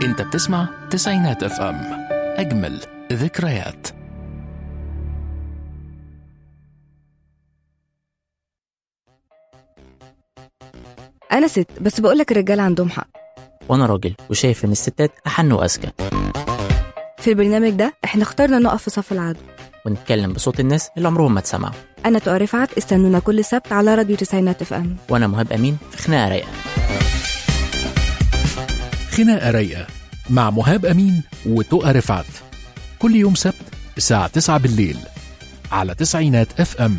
انت بتسمع تسعينات اف ام اجمل ذكريات انا ست بس بقولك الرجاله عندهم حق وانا راجل وشايف ان الستات احن واذكى في البرنامج ده احنا اخترنا نقف في صف العدو ونتكلم بصوت الناس اللي عمرهم ما اتسمعوا انا تقى رفعت استنونا كل سبت على راديو تسعينات اف ام وانا مهاب امين في خناقه رايقه خناقة رايقة مع مهاب أمين وتقى رفعت كل يوم سبت الساعة 9 بالليل على تسعينات اف ام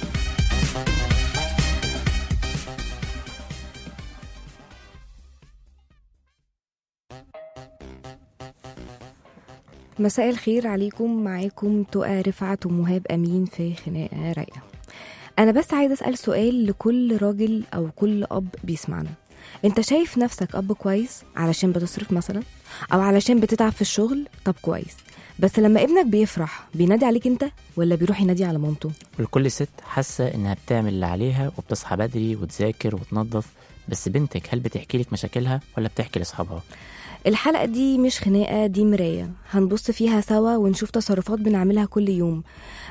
مساء الخير عليكم معاكم تقى رفعت ومهاب امين في خناقه رايقه انا بس عايزه اسال سؤال لكل راجل او كل اب بيسمعنا انت شايف نفسك اب كويس علشان بتصرف مثلا او علشان بتتعب في الشغل طب كويس بس لما ابنك بيفرح بينادي عليك انت ولا بيروح ينادي على مامته ولكل ست حاسه انها بتعمل اللي عليها وبتصحى بدري وتذاكر وتنظف بس بنتك هل بتحكي لك مشاكلها ولا بتحكي لاصحابها الحلقة دي مش خناقة دي مراية هنبص فيها سوا ونشوف تصرفات بنعملها كل يوم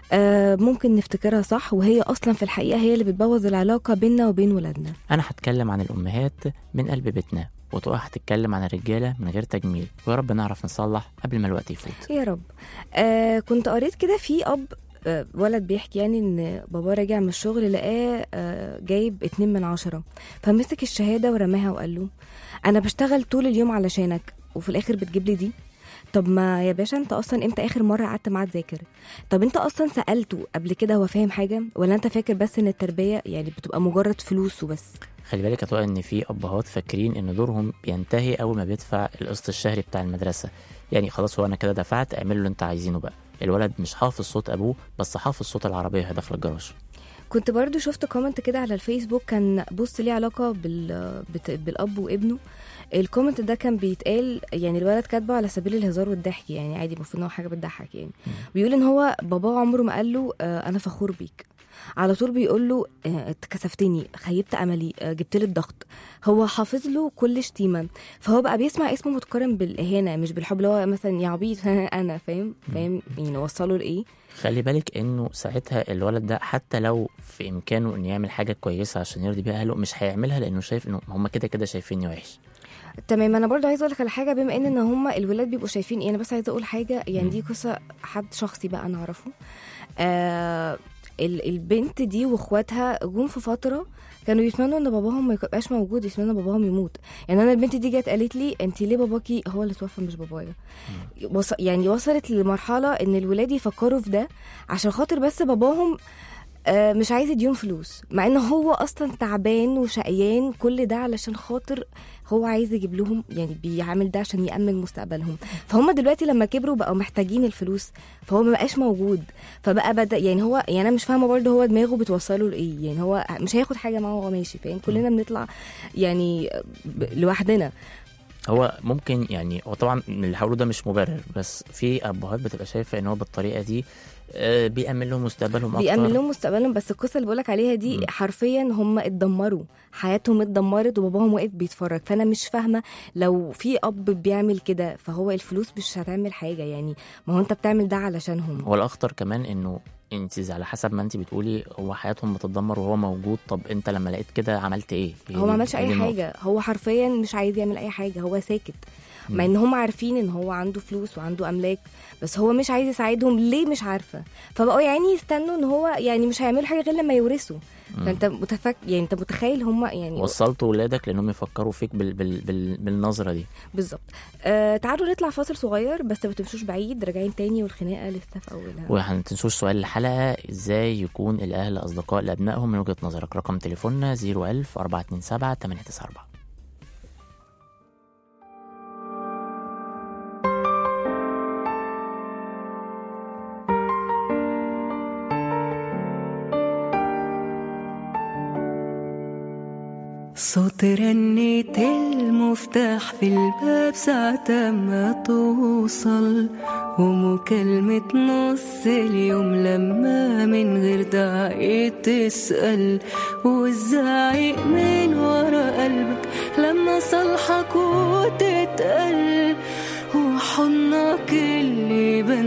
آه ممكن نفتكرها صح وهي أصلا في الحقيقة هي اللي بتبوظ العلاقة بيننا وبين ولادنا انا هتكلم عن الامهات من قلب بيتنا وتقى هتتكلم عن الرجاله من غير تجميل ويا رب نعرف نصلح قبل ما الوقت يفوت يا رب آه كنت قريت كده في أب آه، ولد بيحكي يعني ان باباه راجع من الشغل لقاه آه، جايب اتنين من عشرة فمسك الشهادة ورماها وقال له انا بشتغل طول اليوم علشانك وفي الاخر بتجيب لي دي طب ما يا باشا انت اصلا امتى اخر مره قعدت معاه تذاكر طب انت اصلا سالته قبل كده هو فاهم حاجه ولا انت فاكر بس ان التربيه يعني بتبقى مجرد فلوس وبس خلي بالك يا طارق ان في ابهات فاكرين ان دورهم بينتهي اول ما بيدفع القسط الشهري بتاع المدرسه يعني خلاص هو انا كده دفعت اعملوا اللي انت عايزينه بقى الولد مش حافظ صوت ابوه بس حافظ صوت العربيه وهي داخله الجراج كنت برضو شفت كومنت كده على الفيسبوك كان بص ليه علاقه بال... بت... بالاب وابنه الكومنت ده كان بيتقال يعني الولد كاتبه على سبيل الهزار والضحك يعني عادي المفروض ان هو حاجه بتضحك يعني بيقول ان هو باباه عمره ما قال له آه، انا فخور بيك على طول بيقول له آه، انت كسفتني خيبت املي آه، جبت لي الضغط هو حافظ له كل شتيمه فهو بقى بيسمع اسمه متقارن بالاهانه مش بالحب اللي هو مثلا يا عبيط انا فاهم فاهم يعني وصله لايه خلي بالك انه ساعتها الولد ده حتى لو في امكانه انه يعمل حاجه كويسه عشان يرضي بيها اهله مش هيعملها لانه شايف انه هم كده كده شايفيني وحش تمام انا برضو عايزه اقول لك على حاجه بما ان ان هم الولاد بيبقوا شايفين ايه انا بس عايزه اقول حاجه يعني دي قصه حد شخصي بقى انا اعرفه آه ال- البنت دي واخواتها جم في فتره كانوا يتمنوا ان باباهم ما يبقاش موجود يتمنوا باباهم يموت يعني انا البنت دي جت قالت لي انت ليه باباكي هو اللي توفى مش بابايا وص... يعني وصلت لمرحله ان الولاد يفكروا في ده عشان خاطر بس باباهم آه، مش عايز يديهم فلوس مع ان هو اصلا تعبان وشقيان كل ده علشان خاطر هو عايز يجيب لهم يعني بيعمل ده عشان يامن مستقبلهم فهم دلوقتي لما كبروا بقوا محتاجين الفلوس فهو ما بقاش موجود فبقى بدا يعني هو يعني انا مش فاهمه برضه هو دماغه بتوصله لايه يعني هو مش هياخد حاجه معاه وهو ماشي فاهم كلنا بنطلع يعني ب- لوحدنا هو ممكن يعني هو طبعا اللي هقوله ده مش مبرر بس في ابهات بتبقى شايفه ان هو بالطريقه دي آه، بيأمن لهم مستقبلهم اكتر بيأمن لهم مستقبلهم بس القصه اللي بقولك عليها دي مم. حرفيا هم اتدمروا حياتهم اتدمرت وباباهم واقف بيتفرج فانا مش فاهمه لو في اب بيعمل كده فهو الفلوس مش هتعمل حاجه يعني ما هو انت بتعمل ده علشانهم هو الاخطر كمان انه انت على حسب ما انت بتقولي هو حياتهم بتتدمر وهو موجود طب انت لما لقيت كده عملت ايه هي هو ما دي- عملش هي دي اي النقطة. حاجه هو حرفيا مش عايز يعمل اي حاجه هو ساكت مع ان هم عارفين ان هو عنده فلوس وعنده املاك بس هو مش عايز يساعدهم ليه مش عارفه فبقوا يعني يستنوا ان هو يعني مش هيعملوا حاجه غير لما يورثوا فانت متفك يعني انت متخيل هم يعني وصلت ولادك لانهم يفكروا فيك بال... بال... بال... بالنظره دي بالظبط آه تعالوا نطلع فاصل صغير بس ما تمشوش بعيد راجعين تاني والخناقه لسه في اولها وهتنسوش سؤال الحلقه ازاي يكون الاهل اصدقاء لابنائهم من وجهه نظرك رقم تليفوننا 01000 427 894 صوت رنة المفتاح في الباب ساعة ما توصل ومكالمة نص اليوم لما من غير داعي تسأل والزعيق من ورا قلبك لما صالحك وتتقل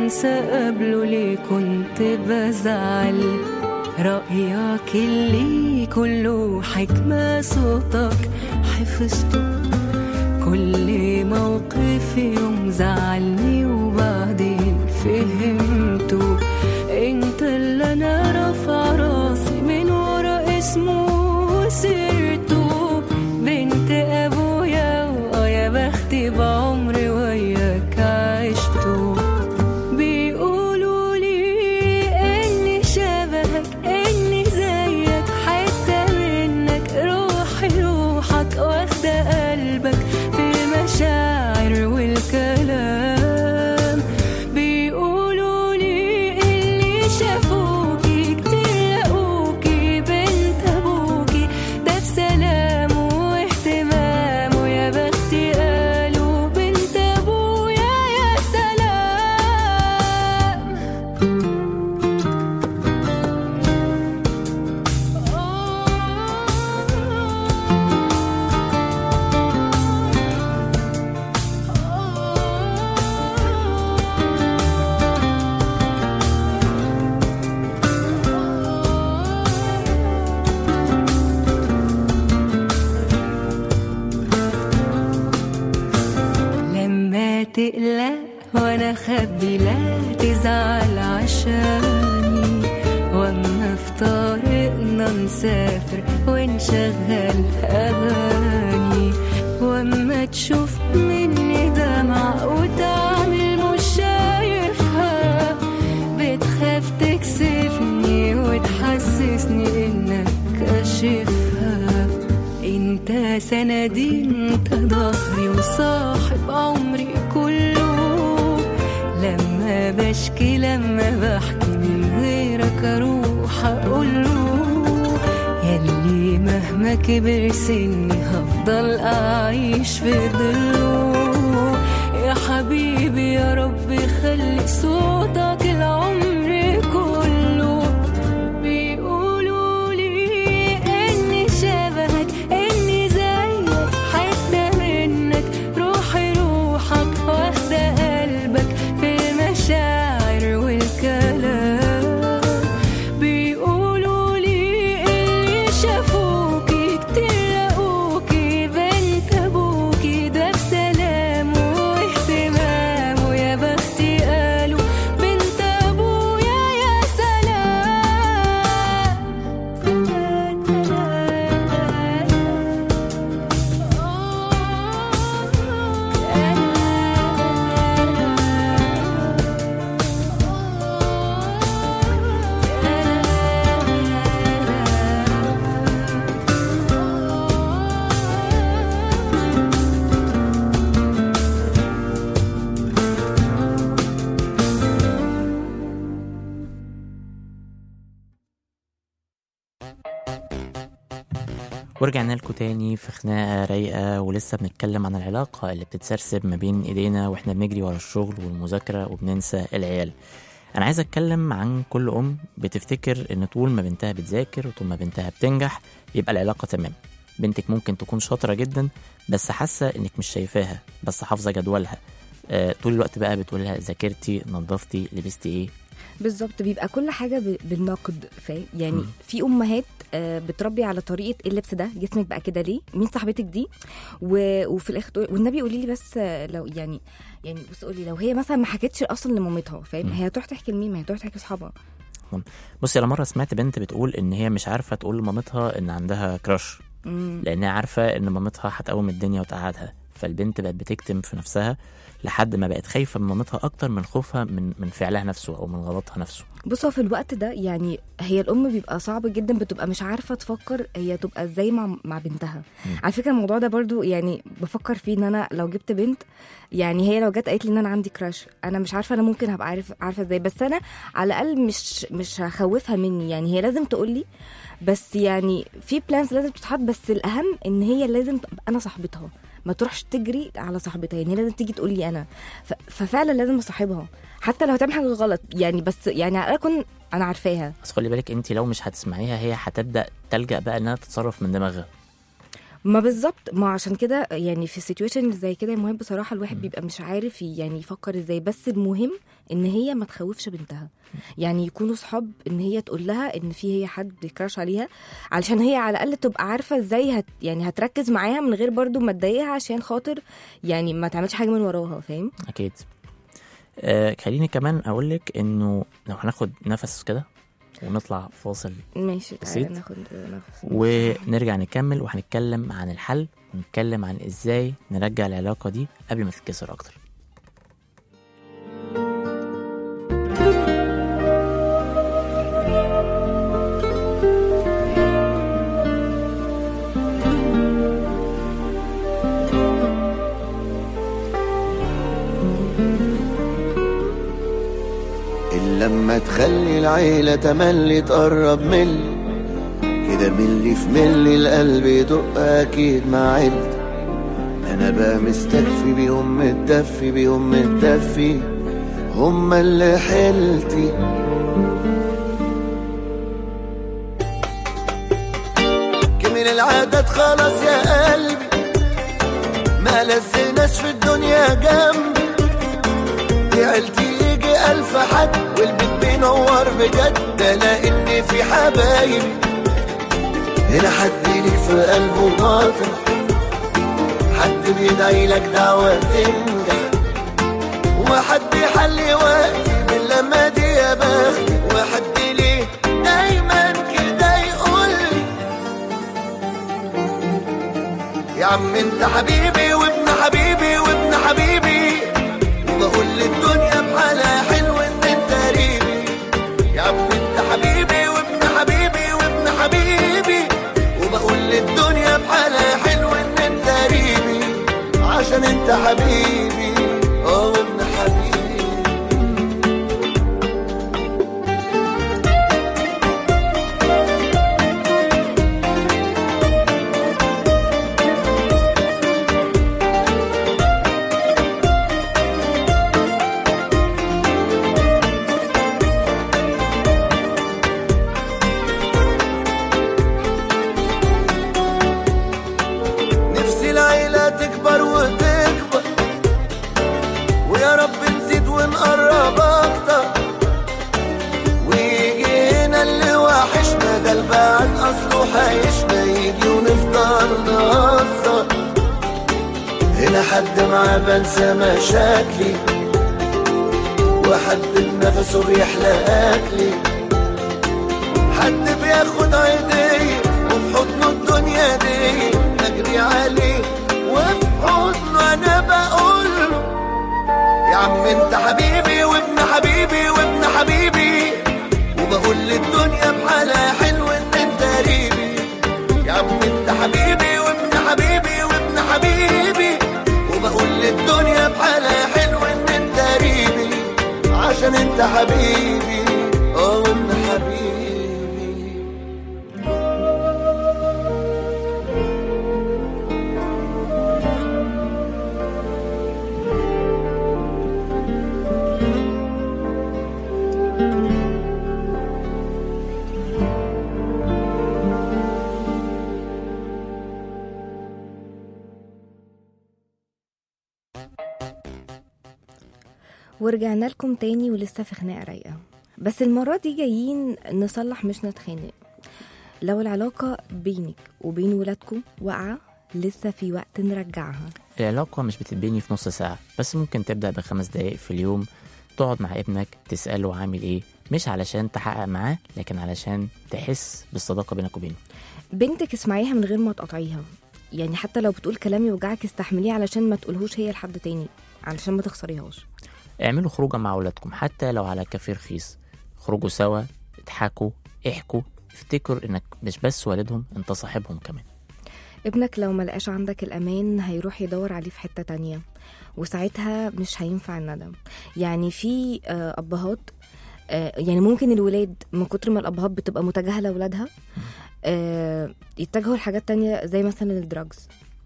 انسى قبله ليه كنت بزعل رأيك اللي كله حكمة صوتك حفظته كل موقف يوم زعلني وبعدين فهمته انت اللي انا رافع راسي من ورا اسمه وسيرته بنت ابويا واه يا بختي بعمري وياك عشته بيقولوا لي اني شبهك اني زيك حتى منك روحي روحك واخده قلبك في المشاعر والكلام بيقولوا لي اللي شافوكي كتير لقوكي بنت ابوكي ده بسلام واهتمام ويا بختي قالوا بنت ابويا يا سلام لما تقلق وانا خبي لا تزعل عشاني واما في طريقنا نسافر ونشغل اغاني واما تشوف مني دمع وتعمل مش شايفها بتخاف تكسفني وتحسسني انك كاشفها انت سندي انت ظهري وصاحب عمري كله لما بشكي لما بحكي من غيرك اروح اقوله ياللي مهما كبر سني هفضل اعيش في ظله يا حبيبي يا رب خلي صوتك العمر كله بيقولوا لي اني شبهك اني زيك حتى منك روحي روحك واخده قلبك في المشاعر والكلام بيقولوا لي اللي شافوكي كتير لقوكي بنت ابوكي ده بسلام واهتمام ويا بختي قالوا بنت ابويا يا ورجعنا لكم تاني في خناقة رايقة ولسه بنتكلم عن العلاقة اللي بتتسرسب ما بين ايدينا واحنا بنجري ورا الشغل والمذاكرة وبننسى العيال انا عايز اتكلم عن كل ام بتفتكر ان طول ما بنتها بتذاكر وطول ما بنتها بتنجح يبقى العلاقة تمام بنتك ممكن تكون شاطرة جدا بس حاسة انك مش شايفاها بس حافظة جدولها آه طول الوقت بقى بتقولها ذاكرتي نظفتي لبستي ايه بالظبط بيبقى كل حاجه ب- بالنقد فاهم يعني مم. في امهات آه، بتربي على طريقه إيه اللبس ده جسمك بقى كده ليه مين صاحبتك دي و... وفي الاخر تقول- والنبي قولي لي بس آه، لو يعني يعني بص قولي لو هي مثلا ما حكتش اصلا لمامتها فاهم مم. هي هتروح تحكي لمين ما هي هتروح تحكي لاصحابها بصي انا مرة سمعت بنت بتقول ان هي مش عارفة تقول لمامتها ان عندها كراش مم. لانها عارفه ان مامتها هتقوم الدنيا وتقعدها فالبنت بقت بتكتم في نفسها لحد ما بقت خايفه من مامتها اكتر من خوفها من من فعلها نفسه او من غلطها نفسه بص هو في الوقت ده يعني هي الام بيبقى صعب جدا بتبقى مش عارفه تفكر هي تبقى ازاي مع مع بنتها مم. على فكره الموضوع ده برضو يعني بفكر فيه ان انا لو جبت بنت يعني هي لو جت قالت لي ان انا عندي كراش انا مش عارفه انا ممكن هبقى عارف عارفه ازاي بس انا على الاقل مش مش هخوفها مني يعني هي لازم تقول لي بس يعني في بلانز لازم تتحط بس الاهم ان هي لازم تبقى انا صاحبتها ما تروحش تجري على صاحبتها يعني هي لازم تيجي تقول لي انا ف... ففعلا لازم اصاحبها حتى لو هتعمل حاجه غلط يعني بس يعني على الاقل اكون انا عارفاها بس خلي بالك انت لو مش هتسمعيها هي هتبدا تلجا بقى انها تتصرف من دماغها ما بالظبط ما عشان كده يعني في السيتويشن زي كده يا مهم بصراحه الواحد بيبقى مش عارف يعني يفكر ازاي بس المهم ان هي ما تخوفش بنتها يعني يكونوا صحاب ان هي تقول لها ان في هي حد بيكراش عليها علشان هي على الاقل تبقى عارفه ازاي هت يعني هتركز معاها من غير برضو ما تضايقها عشان خاطر يعني ما تعملش حاجه من وراها فاهم اكيد آه خليني كمان اقول لك انه لو هناخد نفس كده ونطلع فاصل ماشي بسيط. تعالى ناخد نفس ونرجع نكمل وهنتكلم عن الحل ونتكلم عن ازاي نرجع العلاقه دي قبل ما تتكسر اكتر إلا لما تخلي العيلة تملي تقرب ملي كده ملي في ملي القلب يدق أكيد مع عيلتي أنا بقى مستكفي بيهم متدفي بيهم متدفي هما اللي حيلتي كمل العادات خلاص يا قلبي ما لزناش في الدنيا جنبي دي عيلتي يجي ألف حد والبيت بينور بجد ده لأن في حبايبي هنا حد ليك في قلبه مطرح حد بيدعي لك دعوة تنجح وحد يحلي وقتي من لما دي يا بختي وحد ليه دايما كده يقول لي يا عم انت حبيبي وابن حبيبي وابن حبيبي وبقول للدنيا بحالها حلو ان انت قريبي يا عم انت حبيبي وابن حبيبي وابن حبيبي وبقول للدنيا بحالها حلو ان انت قريبي عشان انت حبيبي اه وابن حبيبي نفسي العيلة تكبر وتكبر ويا رب نزيد ونقرب أكتر ويجي هنا اللي وحشنا ده البعد أصله حيشنا يجي ونفضل نهزر هنا حد معاه بنسى مشاكلي وحد بنفسه بيحلى أكلي حد بياخد عيدية وفي حضنه الدنيا دي اجري عليه وفي حضنه انا بقول له يا عم انت حبيبي وابن حبيبي وابن حبيبي وبقول للدنيا بحالها حلو ان انت قريبي يا عم انت حبيبي وابن حبيبي وابن حبيبي وبقول للدنيا بحالها حلو ان انت قريبي عشان انت حبيبي اه وابن حبيبي ورجعنا لكم تاني ولسه في خناقه رايقه بس المره دي جايين نصلح مش نتخانق لو العلاقه بينك وبين ولادكم واقعه لسه في وقت نرجعها العلاقة مش بتتبني في نص ساعة بس ممكن تبدأ بخمس دقايق في اليوم تقعد مع ابنك تسأله عامل ايه مش علشان تحقق معاه لكن علشان تحس بالصداقة بينك وبينه بنتك اسمعيها من غير ما تقطعيها يعني حتى لو بتقول كلام يوجعك استحمليه علشان ما تقولهوش هي لحد تاني علشان ما تخسريهاش اعملوا خروجة مع أولادكم حتى لو على كافيه رخيص خرجوا سوا اضحكوا احكوا افتكر انك مش بس والدهم انت صاحبهم كمان ابنك لو ملقاش عندك الأمان هيروح يدور عليه في حتة تانية وساعتها مش هينفع الندم يعني في آه، أبهات آه، يعني ممكن الولاد من كتر ما الأبهات بتبقى متجاهلة ولادها آه، يتجهوا لحاجات تانية زي مثلا الدراجز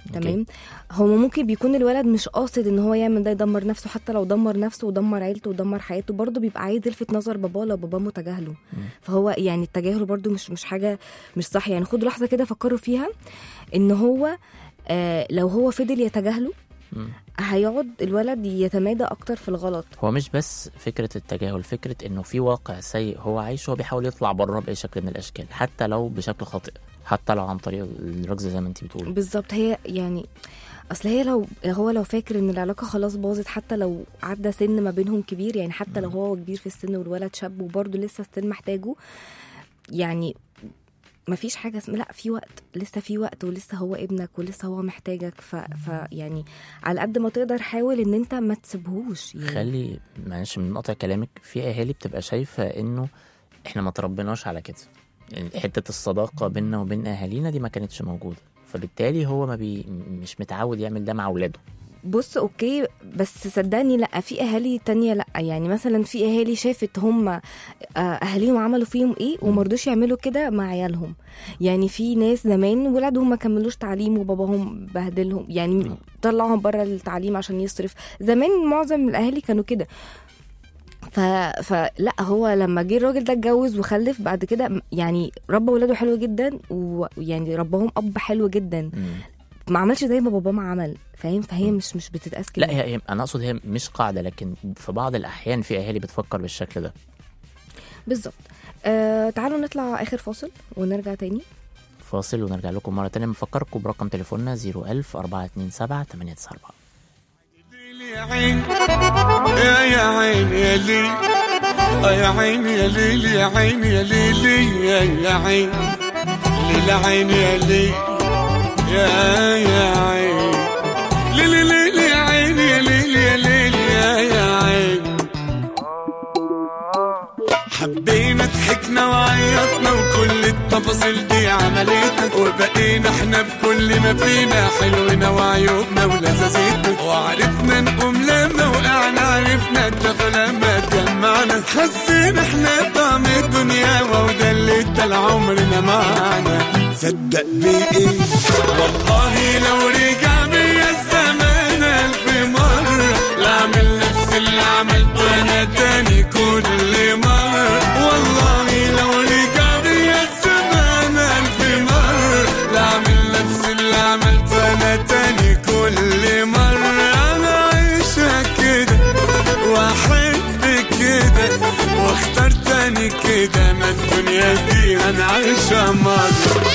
تمام هو ممكن بيكون الولد مش قاصد ان هو يعمل ده يدمر نفسه حتى لو دمر نفسه ودمر عيلته ودمر حياته برضه بيبقى عايز يلفت نظر باباه لو باباه متجاهله فهو يعني التجاهل برضه مش مش حاجه مش صح يعني خدوا لحظه كده فكروا فيها ان هو آه لو هو فضل يتجاهله مم. هيقعد الولد يتمادى اكتر في الغلط هو مش بس فكرة التجاهل فكرة انه في واقع سيء هو عايشه هو بيحاول يطلع بره بأي شكل من الأشكال حتى لو بشكل خاطئ حتى لو عن طريق الدراجز زي ما انت بتقولي بالظبط هي يعني اصل هي لو هو لو فاكر ان العلاقه خلاص باظت حتى لو عدى سن ما بينهم كبير يعني حتى لو هو كبير في السن والولد شاب وبرضه لسه ستيل محتاجه يعني ما فيش حاجه اسمها لا في وقت لسه في وقت ولسه هو ابنك ولسه هو محتاجك ف, ف يعني على قد ما تقدر حاول ان انت ما تسيبهوش يعني خلي معلش من قطع كلامك في اهالي بتبقى شايفه انه احنا ما تربيناش على كده يعني حته الصداقه بيننا وبين اهالينا دي ما كانتش موجوده فبالتالي هو ما بي مش متعود يعمل ده مع اولاده بص اوكي بس صدقني لا في اهالي تانية لا يعني مثلا في اهالي شافت هم آه، اهاليهم عملوا فيهم ايه ومرضوش يعملوا كده مع عيالهم يعني في ناس زمان ولادهم ما كملوش تعليم وباباهم بهدلهم يعني طلعهم بره التعليم عشان يصرف زمان معظم الاهالي كانوا كده ف... فلا هو لما جه الراجل ده اتجوز وخلف بعد كده يعني ربى ولاده حلو جدا ويعني رباهم اب حلو جدا ما عملش زي ما باباه ما عمل فاهم فهي مش مش بتتقاس كده لا هي هي- انا اقصد هي مش قاعده لكن في بعض الاحيان في اهالي بتفكر بالشكل ده بالظبط آه تعالوا نطلع اخر فاصل ونرجع تاني فاصل ونرجع لكم مره تانية بنفكركم برقم تليفوننا 01000 427 894 يا عين يا يا عين يا لي آه يا عين يا ليل يا عين يا ليلي يا يا عين ليل عين يا لي يا يا عين ليلي ليلي يا عين يا ليل يا ليل يا يا عين حبينا ضحكنا وعيطنا وكل التفاصيل دي عملتنا وبقينا احنا بكل ما فينا حلونا وعيوبنا ولذاذتنا وعرفنا نقوم لما وقعنا عرفنا الدفى لما اتجمعنا حسينا احنا طعم الدنيا وده اللي ادى عمرنا معانا صدق بايه والله لو رجع بيا الزمان الف مرة لا اعمل نفس اللي عملته انا تاني كل مرة والله لو رجع بيا الزمان الف مرة لا اعمل نفس اللي عملته انا تاني كل مرة انا عايشة كده واحب كده واختار تاني كده ما الدنيا دي انا عايشة مرة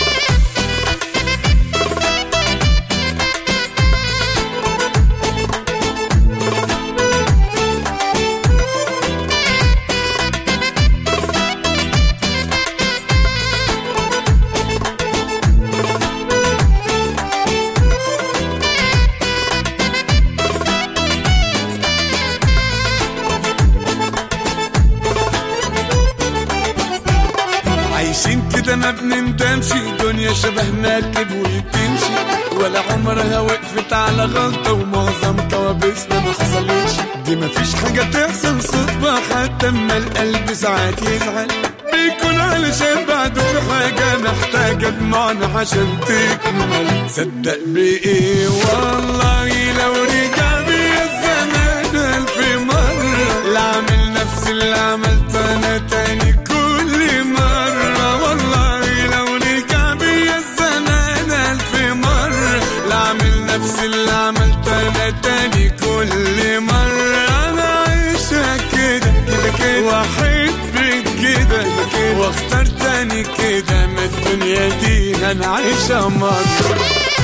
عايشين كده ما بنندمش دنيا شبه مركب وبتمشي ولا عمرها وقفت على غلطة ومعظم كوابيسنا ما حصلتش دي ما فيش حاجة تحصل صدفة حتى اما القلب ساعات يزعل بيكون علشان بعده في حاجة محتاجة دموعنا عشان تكمل صدق بإيه والله لو رجع بيا الزمان ألف مرة لا أعمل نفس اللي عملته أنا تاني كل مرة والله لو رجع بيا الزمان ألف مرة لا أعمل نفس اللي عملته أنا تاني كل مرة أنا عايشة كده كده كده وأحب كده كده واختار تاني كده ما الدنيا دي أنا عايشة مرة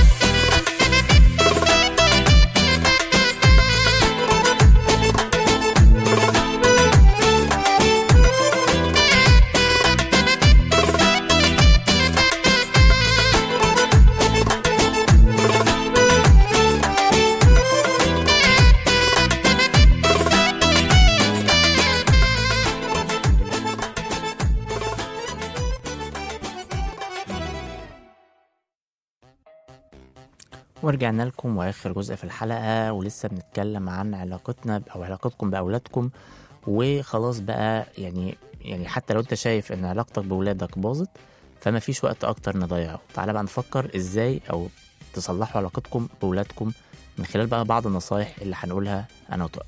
ورجعنا لكم واخر جزء في الحلقه ولسه بنتكلم عن علاقتنا او علاقتكم باولادكم وخلاص بقى يعني يعني حتى لو انت شايف ان علاقتك باولادك باظت فما فيش وقت اكتر نضيعه تعالى بقى نفكر ازاي او تصلحوا علاقتكم بولادكم من خلال بقى بعض النصايح اللي هنقولها انا وطارق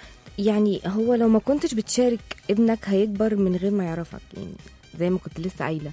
يعني هو لو ما كنتش بتشارك ابنك هيكبر من غير ما يعرفك يعني زي ما كنت لسه قايله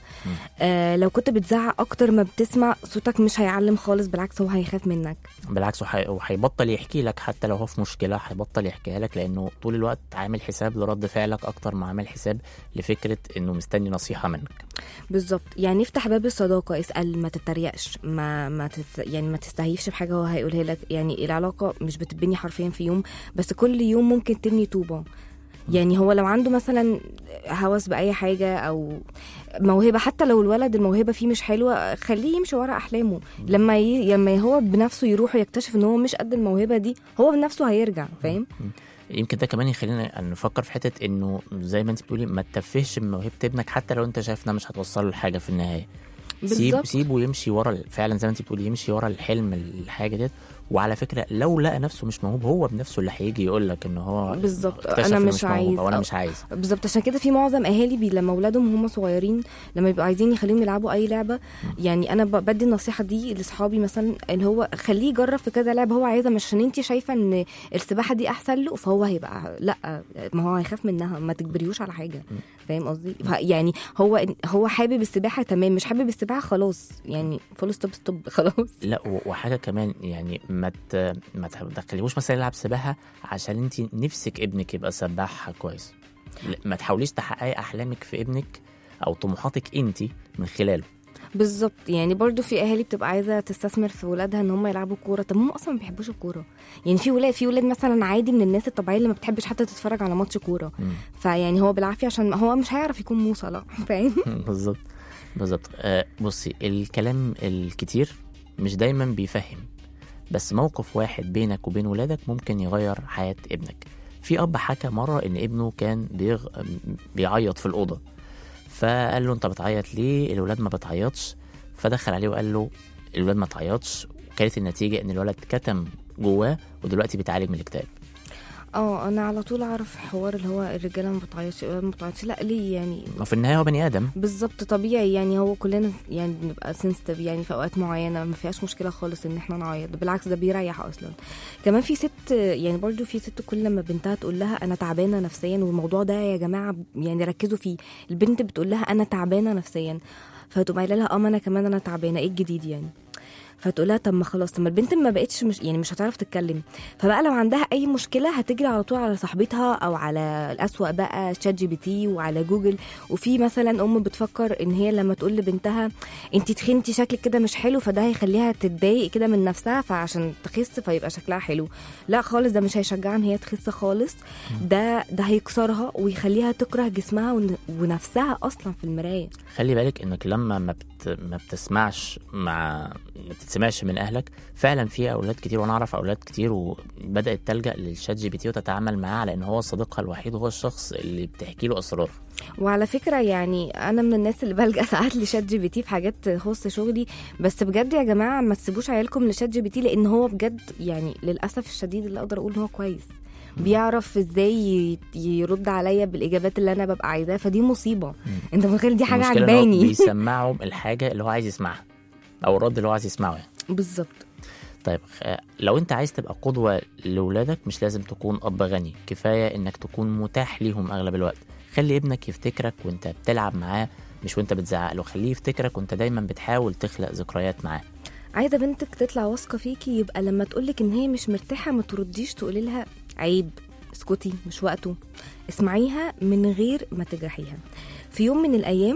آه لو كنت بتزعق اكتر ما بتسمع صوتك مش هيعلم خالص بالعكس هو هيخاف منك بالعكس وحي- وهيبطل يحكي لك حتى لو هو في مشكله هيبطل يحكيها لك لانه طول الوقت عامل حساب لرد فعلك اكتر ما عامل حساب لفكره انه مستني نصيحه منك بالظبط يعني افتح باب الصداقه اسال ما تتريقش ما ما تس يعني ما تستهيفش بحاجه هو هيقولها لك يعني العلاقه مش بتبني حرفيا في يوم بس كل يوم ممكن تبني طوبه يعني هو لو عنده مثلا هوس باي حاجه او موهبه حتى لو الولد الموهبه فيه مش حلوه خليه يمشي ورا احلامه لما ي... لما هو بنفسه يروح ويكتشف ان هو مش قد الموهبه دي هو بنفسه هيرجع فاهم يمكن ده كمان يخلينا نفكر في حته انه زي ما انت بتقولي ما تتفهش من موهبه ابنك حتى لو انت شايف انها مش هتوصله لحاجه في النهايه سيب بالظبط. سيبه يمشي ورا ال- فعلا زي ما انت بتقولي يمشي ورا الحلم الحاجه ديت وعلى فكره لو لقى نفسه مش موهوب هو بنفسه اللي هيجي يقول لك ان هو بالظبط. اكتشف أنا إنه مش موهوب عايز. او انا أو- مش عايز بالظبط عشان كده في معظم اهالي بي لما اولادهم هم صغيرين لما يبقوا عايزين يخليهم يلعبوا اي لعبه يعني انا ب- بدي النصيحه دي لاصحابي مثلا اللي هو خليه يجرب في كذا لعبه هو عايزها مش عشان انت شايفه ان السباحه دي احسن له فهو هيبقى لا ما هو هيخاف منها ما تجبريوش على حاجه فاهم قصدي ف- يعني هو هو حابب السباحه تمام مش حابب السباحه خلاص يعني فول ستوب ستوب خلاص لا و- وحاجه كمان يعني ما ت- ما تخليهوش مثلا يلعب سباحه عشان انت نفسك ابنك يبقى سباح كويس لا، ما تحاوليش تحققي احلامك في ابنك او طموحاتك انت من خلاله بالظبط يعني برضو في اهالي بتبقى عايزه تستثمر في ولادها ان هم يلعبوا كوره طب هم اصلا ما بيحبوش الكوره يعني في ولاد في ولاد مثلا عادي من الناس الطبيعيه اللي ما بتحبش حتى تتفرج على ماتش كوره مم. فيعني هو بالعافيه عشان هو مش هيعرف يكون مو صلاح فاهم بالظبط بالظبط آه بصي الكلام الكتير مش دايما بيفهم بس موقف واحد بينك وبين ولادك ممكن يغير حياة ابنك في أب حكى مرة إن ابنه كان بيغ... بيعيط في الأوضة فقال له أنت بتعيط ليه الولاد ما بتعيطش فدخل عليه وقال له الولاد ما تعيطش وكانت النتيجة إن الولد كتم جواه ودلوقتي بيتعالج من الاكتئاب اه انا على طول اعرف حوار اللي هو الرجاله ما بتعيطش الولاد ما بتعيطش لا ليه يعني وفي النهاية هو بني آدم بالظبط طبيعي يعني هو كلنا يعني بنبقى سنسيتيف يعني في اوقات معينه ما فيهاش مشكله خالص ان احنا نعيط بالعكس ده بيريح اصلا كمان في ست يعني برضو في ست كل لما بنتها تقول لها انا تعبانه نفسيا والموضوع ده يا جماعه يعني ركزوا فيه البنت بتقول لها انا تعبانه نفسيا فتقوم قايله لها اه ما انا كمان انا تعبانه ايه الجديد يعني فتقول لها طب ما خلاص طب ما البنت ما بقتش مش يعني مش هتعرف تتكلم فبقى لو عندها اي مشكله هتجري على طول على صاحبتها او على الاسوأ بقى شات جي بي تي وعلى جوجل وفي مثلا ام بتفكر ان هي لما تقول لبنتها انت تخنتي شكلك كده مش حلو فده هيخليها تتضايق كده من نفسها فعشان تخس فيبقى شكلها حلو لا خالص ده مش هيشجعها ان هي تخس خالص ده ده هيكسرها ويخليها تكره جسمها ون- ونفسها اصلا في المرايه خلي بالك انك لما ما بت... ما بتسمعش مع ما بتسمعش من اهلك فعلا في اولاد كتير وانا اعرف اولاد كتير وبدات تلجا للشات جي بي تي وتتعامل معاه على ان هو صديقها الوحيد وهو الشخص اللي بتحكي له اسرارها وعلى فكره يعني انا من الناس اللي بلجا ساعات لشات جي بي تي في حاجات تخص شغلي بس بجد يا جماعه ما تسيبوش عيالكم لشات جي بي تي لان هو بجد يعني للاسف الشديد اللي اقدر اقول ان هو كويس بيعرف ازاي ي- يرد عليا بالاجابات اللي انا ببقى عايزاها فدي مصيبه انت متخيل دي حاجه المشكلة إن هو عجباني بيسمعهم الحاجه اللي هو عايز يسمعها او الرد اللي هو عايز يسمعه يعني بالظبط طيب خ- لو انت عايز تبقى قدوه لاولادك مش لازم تكون اب غني كفايه انك تكون متاح ليهم اغلب الوقت خلي ابنك يفتكرك وانت بتلعب معاه مش وانت بتزعق له خليه يفتكرك وانت دايما بتحاول تخلق ذكريات معاه عايزه بنتك تطلع واثقه فيكي يبقى لما تقولك ان هي مش مرتاحه ما ترديش تقولي لها عيب اسكتي مش وقته اسمعيها من غير ما تجرحيها في يوم من الايام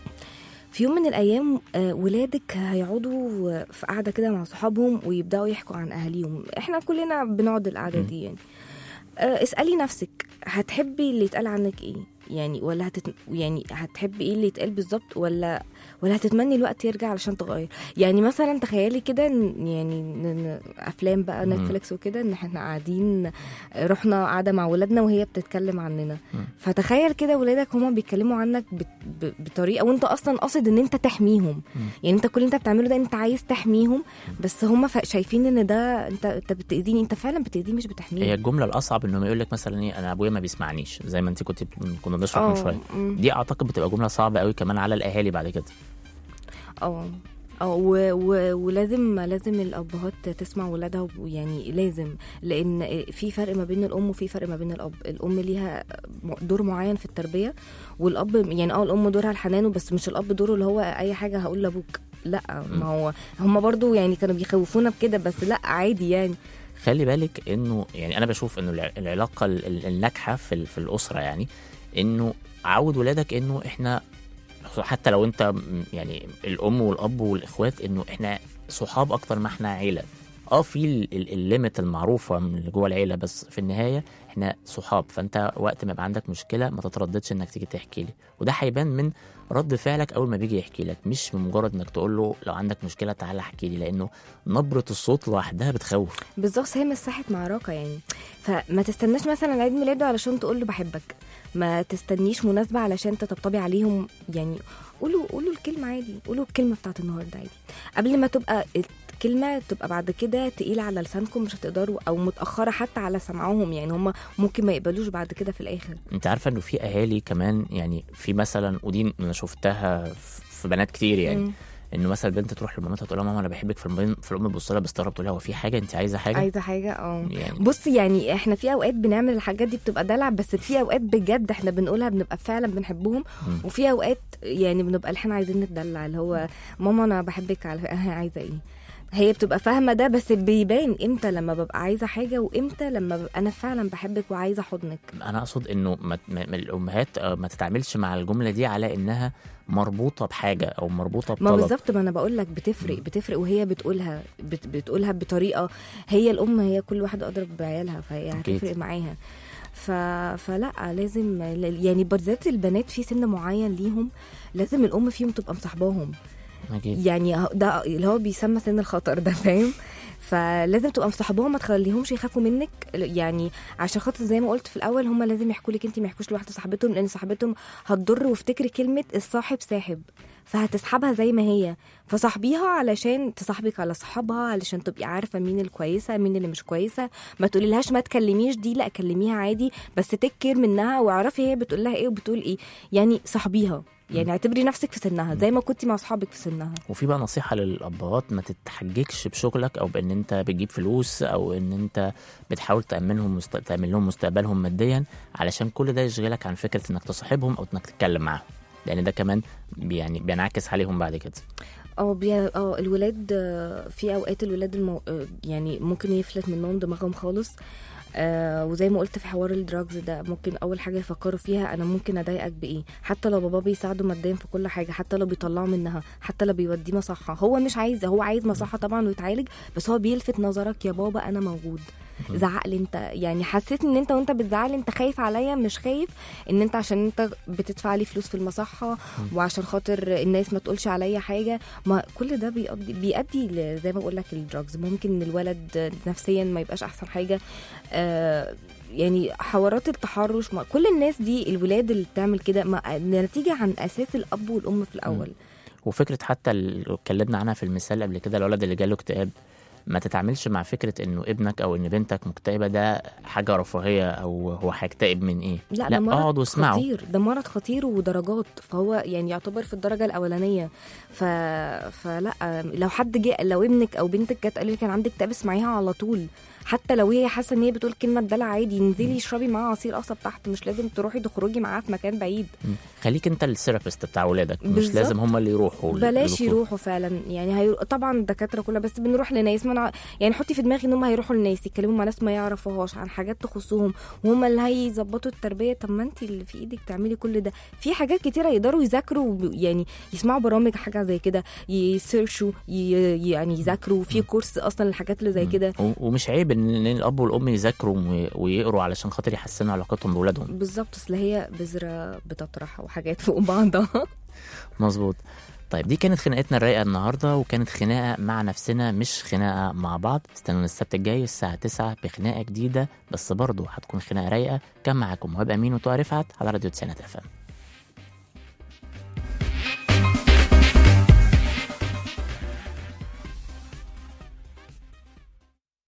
في يوم من الايام آه، ولادك هيقعدوا آه، في قعده كده مع صحابهم ويبداوا يحكوا عن اهاليهم احنا كلنا بنقعد القعده دي يعني آه، اسالي نفسك هتحبي اللي يتقال عنك ايه يعني ولا هتت... يعني هتحبي ايه اللي يتقال بالظبط ولا ولا هتتمني الوقت يرجع علشان تغير يعني مثلا تخيلي كده إن- يعني ن- ن- افلام بقى مم. نتفليكس وكده ان احنا قاعدين رحنا قاعده مع ولادنا وهي بتتكلم عننا مم. فتخيل كده ولادك هما بيتكلموا عنك بت- ب- بطريقه وانت اصلا قاصد ان انت تحميهم يعني انت كل اللي انت بتعمله ده انت عايز تحميهم بس هما ف- شايفين ان ده انت انت بتاذيني انت فعلا بتاذيه مش هي بتحميه الجمله الاصعب انه يقول لك مثلا ايه انا ابويا ما بيسمعنيش زي ما انت كنت كنا بنشرح من اه شويه مم. دي اعتقد بتبقى جمله صعبه قوي كمان على الاهالي بعد كده اه اه و- و- ولازم لازم الابهات تسمع ولادها يعني لازم لان في فرق ما بين الام وفي فرق ما بين الاب الام ليها دور معين في التربيه والاب يعني اه الام دورها الحنان بس مش الاب دوره اللي هو اي حاجه هقول لابوك لا ما هو هم برضو يعني كانوا بيخوفونا بكده بس لا عادي يعني خلي بالك انه يعني انا بشوف انه الع- العلاقه ال- ال- الناجحه في ال- في الاسره يعني انه عود ولادك انه احنا حتى لو انت م- يعني الام والاب والاخوات انه احنا صحاب اكتر ما احنا عيله اه في ال- ال- الليمت المعروفه من اللي جوه العيله بس في النهايه احنا صحاب فانت وقت ما يبقى عندك مشكله ما تترددش انك تيجي تحكي لي وده هيبان من رد فعلك اول ما بيجي يحكي لك مش من مجرد انك تقول له لو عندك مشكله تعالى احكي لي لانه نبره الصوت لوحدها بتخوف بالظبط هي مساحه معركه يعني فما تستناش مثلا عيد ميلاده علشان تقول له بحبك ما تستنيش مناسبه علشان تطبطبي عليهم يعني قولوا قولوا الكلمه عادي قولوا الكلمه بتاعت النهارده عادي قبل ما تبقى الكلمه تبقى بعد كده تقيله على لسانكم مش هتقدروا او متاخره حتى على سمعهم يعني هم ممكن ما يقبلوش بعد كده في الاخر انت عارفه انه في اهالي كمان يعني في مثلا ودي انا شفتها في بنات كتير يعني مم. انه مثلا البنت تروح لمامتها تقول لها ماما انا بحبك فالام فالام تبص لها باستغراب تقول لها هو في حاجه انت عايزه حاجه عايزه حاجه اه يعني بص يعني احنا في اوقات بنعمل الحاجات دي بتبقى دلع بس في اوقات بجد احنا بنقولها بنبقى فعلا بنحبهم مم. وفي اوقات يعني بنبقى احنا عايزين نتدلع اللي هو ماما انا بحبك على اه عايزه ايه هي بتبقى فاهمه ده بس بيبان امتى لما ببقى عايزه حاجه وامتى لما ببقى انا فعلا بحبك وعايزه حضنك انا اقصد انه ما ما- ما الامهات آه، ما تتعاملش مع الجمله دي على انها مربوطه بحاجه او مربوطه ما بطلب بالظبط ما انا بقول لك بتفرق بتفرق وهي بتقولها بت بتقولها بطريقه هي الام هي كل واحده اضرب بعيالها فهي أكيد. هتفرق معاها ف... فلا لازم يعني بالذات البنات في سن معين ليهم لازم الام فيهم تبقى مصاحباهم اكيد يعني ه- ده اللي هو بيسمى سن الخطر ده فاهم فلازم تبقى مصاحباهم ما تخليهمش يخافوا منك يعني عشان خاطر زي ما قلت في الاول هم لازم يحكوا لك انت ما يحكوش لواحده صاحبتهم لان صاحبتهم هتضر وافتكري كلمه الصاحب ساحب فهتسحبها زي ما هي فصاحبيها علشان تصاحبك على صحابها علشان تبقي عارفه مين الكويسه مين اللي مش كويسه ما تقوليلهاش ما تكلميش دي لا كلميها عادي بس تكير منها واعرفي هي بتقول لها ايه وبتقول ايه يعني صاحبيها يعني اعتبري نفسك في سنها زي ما كنتي مع اصحابك في سنها وفي بقى نصيحه للابهات ما تتحججش بشغلك او بان انت بتجيب فلوس او ان انت بتحاول تامنهم مست... تعمل لهم مستقبلهم ماديا علشان كل ده يشغلك عن فكره انك تصاحبهم او انك تتكلم معاهم لان ده كمان بي- يعني بينعكس عليهم بعد كده اه بي... اه الولاد آه، في اوقات الولاد المو... آه، يعني ممكن يفلت منهم دماغهم خالص آه وزي ما قلت في حوار الدراجز ده ممكن اول حاجه يفكروا فيها انا ممكن اضايقك بايه حتى لو بابا بيساعده ماديا في كل حاجه حتى لو بيطلعه منها حتى لو بيوديه مصحه هو مش عايز هو عايز مصحه طبعا ويتعالج بس هو بيلفت نظرك يا بابا انا موجود زعق لي انت يعني حسيت ان انت وانت بتزعق لي انت خايف عليا مش خايف ان انت عشان انت بتدفع لي فلوس في المصحه وعشان خاطر الناس ما تقولش عليا حاجه ما كل ده بيؤدي بيؤدي ل- زي ما بقول لك الدراجز ممكن الولد نفسيا ما يبقاش احسن حاجه آه يعني حوارات التحرش ما كل الناس دي الولاد اللي بتعمل كده ما- نتيجه عن اساس الاب والام في الاول وفكره حتى اللي اتكلمنا عنها في المثال قبل كده الولد اللي جاله اكتئاب ما تتعاملش مع فكره انه ابنك او ان بنتك مكتئبه ده حاجه رفاهيه او هو هيكتئب من ايه لا, لا ده مرض اقعد واسمعه خطير ده مرض خطير ودرجات فهو يعني يعتبر في الدرجه الاولانيه ف... فلا لو حد جه لو ابنك او بنتك جت قال لك انا عندي اكتئاب اسمعيها على طول حتى لو هي حاسه ان هي بتقول كلمه دلع عادي انزلي اشربي معاها عصير قصب تحت مش لازم تروحي تخرجي معاها في مكان بعيد مم. خليك انت الثيرابيست بتاع ولادك مش بالظبط. لازم هم اللي يروحوا بلاش للدكتور. يروحوا فعلا يعني هي... طبعا الدكاتره كلها بس بنروح لناس ما أنا... يعني حطي في دماغي ان هم هيروحوا لناس يتكلموا مع ناس ما يعرفوهاش عن حاجات تخصهم وهم اللي هيظبطوا التربيه طب ما انت اللي في ايدك تعملي كل ده في حاجات كتيره يقدروا يذاكروا يعني يسمعوا برامج حاجه زي كده يسيرشوا ي... يعني يذاكروا في كورس اصلا الحاجات اللي زي كده و- ومش عيب ان إن الاب والام يذاكروا وي- ويقروا علشان خاطر يحسنوا علاقتهم باولادهم بالظبط اصل هي بذره بتطرح وحاجات فوق بعضها مظبوط طيب دي كانت خناقتنا الرايقه النهارده وكانت خناقه مع نفسنا مش خناقه مع بعض استنونا السبت الجاي الساعه 9 بخناقه جديده بس برضه هتكون خناقه رايقه كان معاكم وهاب امين وطارق رفعت على راديو تسعينات اف ام